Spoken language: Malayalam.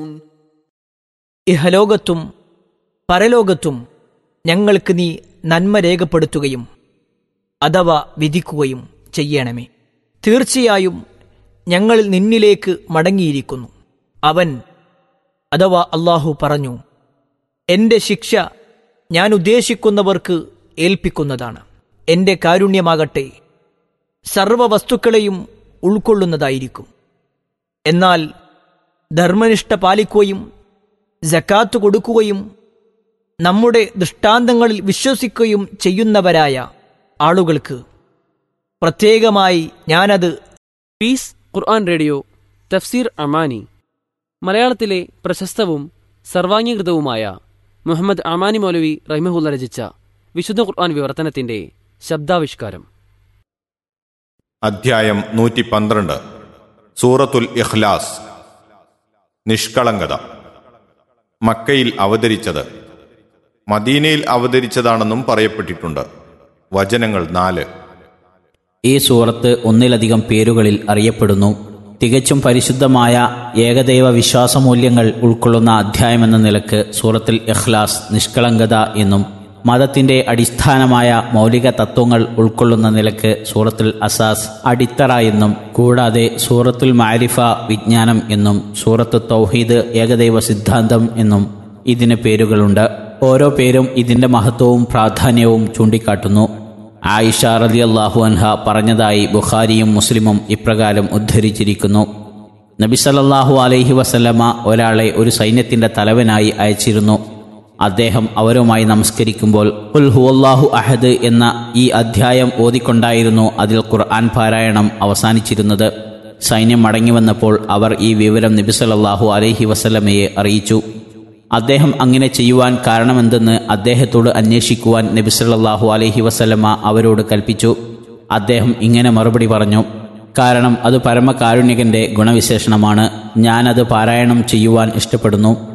ഇഹലോകത്തും പരലോകത്തും ഞങ്ങൾക്ക് നീ നന്മ രേഖപ്പെടുത്തുകയും അഥവാ വിധിക്കുകയും ചെയ്യണമേ തീർച്ചയായും ഞങ്ങൾ നിന്നിലേക്ക് മടങ്ങിയിരിക്കുന്നു അവൻ അഥവാ അള്ളാഹു പറഞ്ഞു എന്റെ ശിക്ഷ ഞാൻ ഉദ്ദേശിക്കുന്നവർക്ക് ഏൽപ്പിക്കുന്നതാണ് എന്റെ കാരുണ്യമാകട്ടെ സർവ വസ്തുക്കളെയും ഉൾക്കൊള്ളുന്നതായിരിക്കും എന്നാൽ ധർമ്മനിഷ്ഠ പാലിക്കുകയും ജക്കാത്ത് കൊടുക്കുകയും നമ്മുടെ ദൃഷ്ടാന്തങ്ങളിൽ വിശ്വസിക്കുകയും ചെയ്യുന്നവരായ ആളുകൾക്ക് പ്രത്യേകമായി ഞാനത് പീസ് ഖുർആൻ റേഡിയോ തഫ്സീർ അമാനി മലയാളത്തിലെ പ്രശസ്തവും സർവാംഗീകൃതവുമായ മുഹമ്മദ് അമാനി മൗലവി റഹിമഹുല്ല രചിച്ച വിശുദ്ധ ഖുർആൻ വിവർത്തനത്തിന്റെ ശബ്ദാവിഷ്കാരം അധ്യായം നൂറ്റി പന്ത്രണ്ട് സൂറത്തുൽ ഇഖ്ലാസ് നിഷ്കളങ്കത മക്കയിൽ അവതരിച്ചത് മദീനയിൽ അവതരിച്ചതാണെന്നും പറയപ്പെട്ടിട്ടുണ്ട് വചനങ്ങൾ നാല് ഈ സൂറത്ത് ഒന്നിലധികം പേരുകളിൽ അറിയപ്പെടുന്നു തികച്ചും പരിശുദ്ധമായ ഏകദൈവ വിശ്വാസമൂല്യങ്ങൾ ഉൾക്കൊള്ളുന്ന അധ്യായമെന്ന നിലക്ക് സൂറത്തുൽ ഇഖ്ലാസ് നിഷ്കളങ്കത എന്നും മതത്തിന്റെ അടിസ്ഥാനമായ മൗലിക തത്വങ്ങൾ ഉൾക്കൊള്ളുന്ന നിലക്ക് സൂറത്തുൽ അസാസ് അടിത്തറ എന്നും കൂടാതെ സൂറത്തുൽ മാരിഫ വിജ്ഞാനം എന്നും സൂറത്തു തൗഹീദ് ഏകദൈവ സിദ്ധാന്തം എന്നും ഇതിന് പേരുകളുണ്ട് ഓരോ പേരും ഇതിന്റെ മഹത്വവും പ്രാധാന്യവും ചൂണ്ടിക്കാട്ടുന്നു ആയിഷ റളിയല്ലാഹു അൻഹ പറഞ്ഞതായി ബുഖാരിയും മുസ്ലിമും ഇപ്രകാരം ഉദ്ധരിച്ചിരിക്കുന്നു നബി സല്ലല്ലാഹു അലൈഹി വസല്ലമ ഒരാളെ ഒരു സൈന്യത്തിന്റെ തലവനായി അയച്ചിരുന്നു അദ്ദേഹം അവരുമായി നമസ്കരിക്കുമ്പോൾ ഉൽ ഹുവല്ലാഹു അഹദ് എന്ന ഈ അധ്യായം ഓതിക്കൊണ്ടായിരുന്നു അതിൽ ഖുർആൻ പാരായണം അവസാനിച്ചിരുന്നത് സൈന്യം മടങ്ങിവന്നപ്പോൾ അവർ ഈ വിവരം നബി സല്ലല്ലാഹു അലൈഹി വസല്ലമയെ അറിയിച്ചു അദ്ദേഹം അങ്ങനെ ചെയ്യുവാൻ കാരണമെന്തെന്ന് അദ്ദേഹത്തോട് അന്വേഷിക്കുവാൻ നബി സല്ലല്ലാഹു അലൈഹി വസല്ലമ അവരോട് കൽപ്പിച്ചു അദ്ദേഹം ഇങ്ങനെ മറുപടി പറഞ്ഞു കാരണം അത് പരമകാരുണ്യകന്റെ ഗുണവിശേഷണമാണ് ഞാനത് പാരായണം ചെയ്യുവാൻ ഇഷ്ടപ്പെടുന്നു